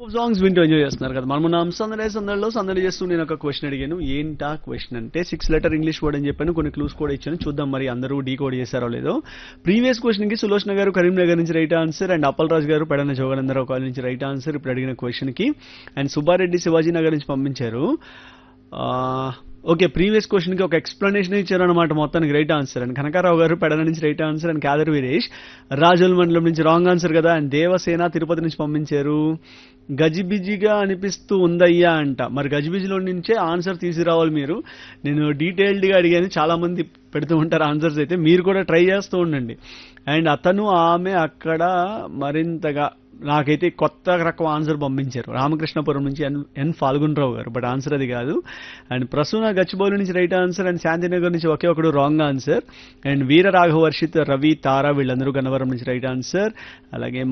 songs వింటూ enjoy చేస్తున్నారు కదా మనం మన సందడే సందడిలో సందడి చేస్తూ నేను ఒక క్వశ్చన్ అడిగాను ఏంటా క్వశ్చన్ అంటే సిక్స్ లెటర్ ఇంగ్లీష్ వర్డ్ అని చెప్పాను కొన్ని క్లూస్ కూడా ఇచ్చాను చూద్దాం మరి అందరూ డీ కోడ్ చేశారో లేదో ప్రీవియస్ క్వశ్చన్ కి సులోచన గారు కరీంనగర్ నుంచి right answer and Appal Raju గారు పెడన జోగనందరావు కాలేజ్ నుంచి రైట్ ఆన్సర్ ఇప్పుడు అడిగిన క్వశ్చన్ కి అండ్ సుబ్బారెడ్డి శివాజీ నగర్ నుంచి పంపించారు ఓకే ప్రీవియస్ క్వశ్చన్ కి ఒక ఎక్స్ప్లెనేషన్ ఇచ్చారు అనమాట మొత్తానికి రైట్ ఆన్సర్ అండ్ కనకారావు గారు పెడన నుంచి right answer and Kadar Veeresh రాజుల మండలం నుంచి రాంగ్ ఆన్సర్ కదా అండ్ దేవసేన తిరుపతి నుంచి పంపించారు గజిబిజిగా అనిపిస్తూ ఉందయ్యా అంట మరి గజిబిజిలో నుంచే ఆన్సర్ తీసుకురావాలి మీరు నేను డీటెయిల్డ్గా అడిగాను చాలా మంది పెడుతూ ఉంటారు ఆన్సర్స్ అయితే మీరు కూడా ట్రై చేస్తూ ఉండండి అండ్ అతను ఆమె అక్కడ మరింతగా నాకైతే కొత్త రకం ఆన్సర్ పంపించారు రామకృష్ణపురం నుంచి ఎన్ ఎన్ ఫాల్గునరావు గారు బట్ ఆన్సర్ అది కాదు అండ్ ప్రసూన గచ్చిబౌలి నుంచి రైట్ ఆన్సర్ అండ్ శాంతినగర్ నుంచి ఒకే ఒకడు wrong answer and Veera Raghavarshith Ravi Tara వీళ్ళందరూ గన్నవరం నుంచి రైట్ ఆన్సర్ అలాగే